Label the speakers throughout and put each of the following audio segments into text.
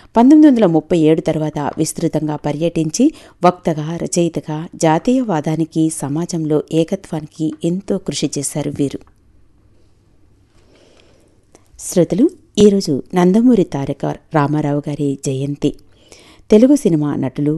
Speaker 1: పంతొమ్మిది వందల ముప్పై ఏడు తర్వాత విస్తృతంగా పర్యటించి వక్తగా రచయితగా జాతీయవాదానికి సమాజంలో ఏకత్వానికి ఎంతో కృషి చేశారు వీరు శ్రోతలు ఈరోజు నందమూరి తారక రామారావు గారి జయంతి తెలుగు సినిమా నటులు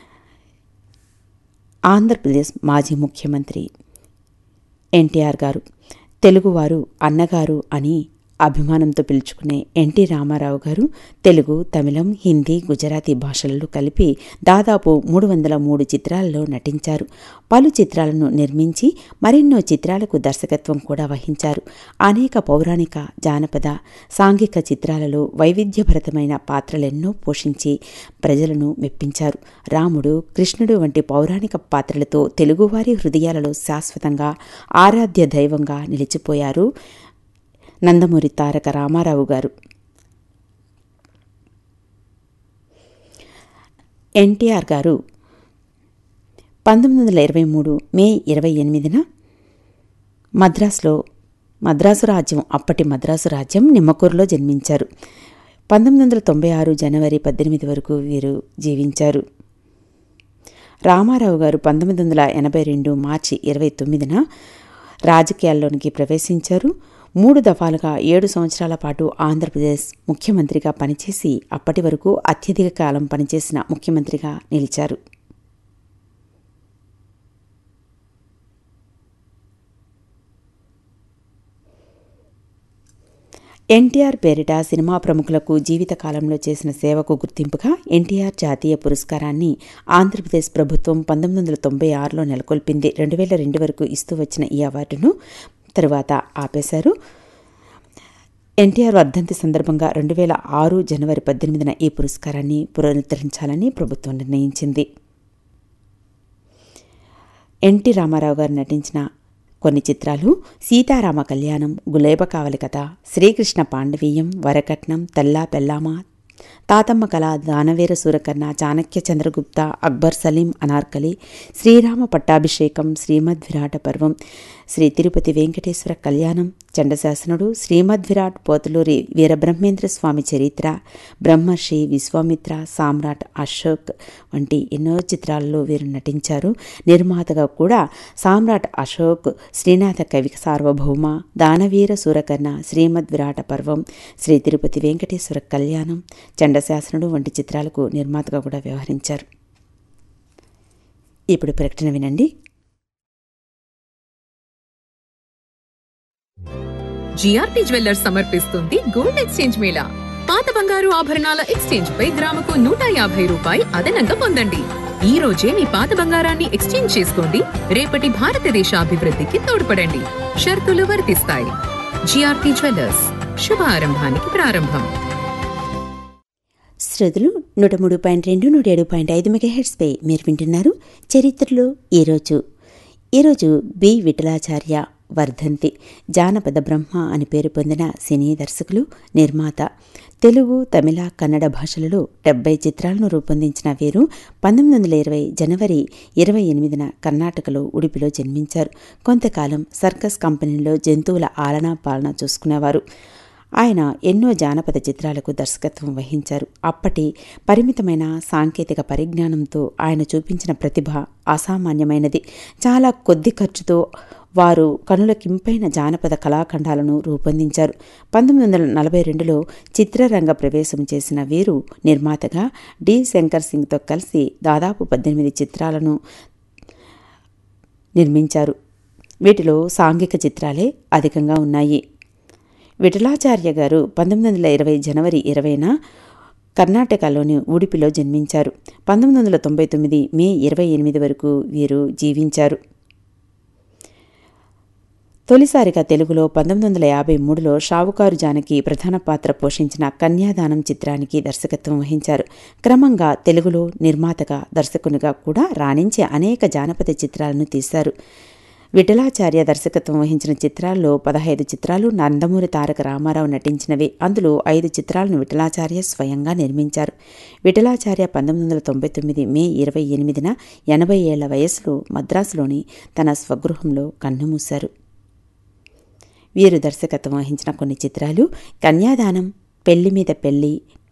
Speaker 1: ఆంధ్రప్రదేశ్ మాజీ ముఖ్యమంత్రి ఎన్టీఆర్ గారు తెలుగువారు అన్నగారు అని అభిమానంతో పిలుచుకునే ఎన్టీ రామారావు గారు తెలుగు తమిళం హిందీ గుజరాతీ భాషలలో కలిపి దాదాపు మూడు వందల మూడు చిత్రాలలో నటించారు పలు చిత్రాలను నిర్మించి మరెన్నో చిత్రాలకు దర్శకత్వం కూడా వహించారు అనేక పౌరాణిక జానపద సాంఘిక చిత్రాలలో వైవిధ్యభరితమైన పాత్రలెన్నో పోషించి ప్రజలను మెప్పించారు రాముడు కృష్ణుడు వంటి పౌరాణిక పాత్రలతో తెలుగువారి హృదయాలలో శాశ్వతంగా ఆరాధ్య దైవంగా నిలిచిపోయారు నందమూరి తారక రామారావు గారు ఎన్టీఆర్ గారు పంతొమ్మిది వందల ఇరవై మూడు మే ఇరవై ఎనిమిదిన మద్రాసులో మద్రాసు రాజ్యం అప్పటి మద్రాసు రాజ్యం నిమ్మకూరులో జన్మించారు పంతొమ్మిది వందల తొంభై ఆరు జనవరి పద్దెనిమిది వరకు వీరు జీవించారు రామారావు గారు పంతొమ్మిది వందల ఎనభై రెండు మార్చి ఇరవై తొమ్మిదిన రాజకీయాల్లోనికి ప్రవేశించారు మూడు దఫాలుగా ఏడు సంవత్సరాల పాటు ఆంధ్రప్రదేశ్ ముఖ్యమంత్రిగా పనిచేసి అప్పటి వరకు అత్యధిక కాలం పనిచేసిన ముఖ్యమంత్రిగా నిలిచారు ఎన్టీఆర్ పేరిట సినిమా ప్రముఖులకు జీవితకాలంలో చేసిన సేవకు గుర్తింపుగా ఎన్టీఆర్ జాతీయ పురస్కారాన్ని ఆంధ్రప్రదేశ్ ప్రభుత్వం పంతొమ్మిది వందల తొంభై ఆరులో నెలకొల్పింది రెండు వేల రెండు వరకు ఇస్తూ వచ్చిన ఈ అవార్డును తరువాత ఆపేశారు ఎన్టీఆర్ వర్ధంతి సందర్భంగా రెండు వేల ఆరు జనవరి పద్దెనిమిదిన ఈ పురస్కారాన్ని పునరుద్ధరించాలని ప్రభుత్వం నిర్ణయించింది ఎన్టీ రామారావు గారు నటించిన కొన్ని చిత్రాలు సీతారామ కళ్యాణం గులేబ కావలి కథ శ్రీకృష్ణ పాండవీయం వరకట్నం తెల్లా పెల్లామ తాతమ్మ కళ దానవీర సూరకర్ణ చాణక్య చంద్రగుప్త అక్బర్ సలీం అనార్కలి శ్రీరామ పట్టాభిషేకం శ్రీమద్ విరాట పర్వం శ్రీ తిరుపతి వెంకటేశ్వర కళ్యాణం చండశాసనుడు శ్రీమద్ విరాట్ పోతులూరి వీరబ్రహ్మేంద్ర స్వామి చరిత్ర బ్రహ్మర్షి విశ్వామిత్ర సామ్రాట్ అశోక్ వంటి ఎన్నో చిత్రాల్లో వీరు నటించారు నిర్మాతగా కూడా సామ్రాట్ అశోక్ శ్రీనాథ కవి సార్వభౌమ దానవీర సూరకర్ణ శ్రీమద్ విరాట పర్వం శ్రీ తిరుపతి వెంకటేశ్వర కళ్యాణం చండశాసనుడు వంటి చిత్రాలకు నిర్మాతగా కూడా వ్యవహరించారు ఇప్పుడు ప్రకటన వినండి
Speaker 2: జిఆర్పి జ్యువెల్లర్స్ సమర్పిస్తుంది గోల్డ్ ఎక్స్చేంజ్ మేళా పాత బంగారు ఆభరణాల ఎక్స్చేంజ్ పై గ్రాముకు నూట యాభై రూపాయి అదనంగా పొందండి ఈ రోజే మీ పాత బంగారాన్ని ఎక్స్చేంజ్ చేసుకోండి రేపటి భారతదేశ అభివృద్ధికి తోడ్పడండి షరతులు వర్తిస్తాయి జిఆర్పి జ్యువెల్లర్స్ శుభారంభానికి ప్రారంభం
Speaker 1: శ్రోతలు నూట మూడు పాయింట్ రెండు నూట ఏడు పాయింట్ ఐదు మెగాహెడ్స్పై మీరు వింటున్నారు చరిత్రలో ఈరోజు ఈరోజు బి విఠలాచార్య వర్ధంతి జానపద బ్రహ్మ అని పేరు పొందిన సినీ దర్శకులు నిర్మాత తెలుగు తమిళ కన్నడ భాషలలో డెబ్బై చిత్రాలను రూపొందించిన వీరు పంతొమ్మిది వందల ఇరవై జనవరి ఇరవై ఎనిమిదిన కర్ణాటకలో ఉడిపిలో జన్మించారు కొంతకాలం సర్కస్ కంపెనీలో జంతువుల ఆలనా పాలన చూసుకునేవారు ఆయన ఎన్నో జానపద చిత్రాలకు దర్శకత్వం వహించారు అప్పటి పరిమితమైన సాంకేతిక పరిజ్ఞానంతో ఆయన చూపించిన ప్రతిభ అసామాన్యమైనది చాలా కొద్ది ఖర్చుతో వారు కనులకింపైన జానపద కళాఖండాలను రూపొందించారు పంతొమ్మిది వందల నలభై రెండులో చిత్రరంగ ప్రవేశం చేసిన వీరు నిర్మాతగా డి శంకర్ సింగ్తో కలిసి దాదాపు పద్దెనిమిది చిత్రాలను నిర్మించారు వీటిలో సాంఘిక చిత్రాలే అధికంగా ఉన్నాయి విఠలాచార్య గారు పంతొమ్మిది వందల ఇరవై జనవరి ఇరవైన కర్ణాటకలోని ఉడిపిలో జన్మించారు పంతొమ్మిది వందల తొంభై తొమ్మిది మే ఇరవై ఎనిమిది వరకు వీరు జీవించారు తొలిసారిగా తెలుగులో పంతొమ్మిది వందల యాభై మూడులో షావుకారు జానకి ప్రధాన పాత్ర పోషించిన కన్యాదానం చిత్రానికి దర్శకత్వం వహించారు క్రమంగా తెలుగులో నిర్మాతగా దర్శకునిగా కూడా రాణించి అనేక జానపద చిత్రాలను తీశారు విఠలాచార్య దర్శకత్వం వహించిన చిత్రాల్లో పదహైదు చిత్రాలు నందమూరి తారక రామారావు నటించినవి అందులో ఐదు చిత్రాలను విఠలాచార్య స్వయంగా నిర్మించారు విఠలాచార్య పంతొమ్మిది వందల తొంభై తొమ్మిది మే ఇరవై ఎనిమిదిన ఎనభై ఏళ్ల వయసులో మద్రాసులోని తన స్వగృహంలో కన్నుమూశారు వీరు దర్శకత్వం వహించిన కొన్ని చిత్రాలు కన్యాదానం పెళ్లి మీద పెళ్లి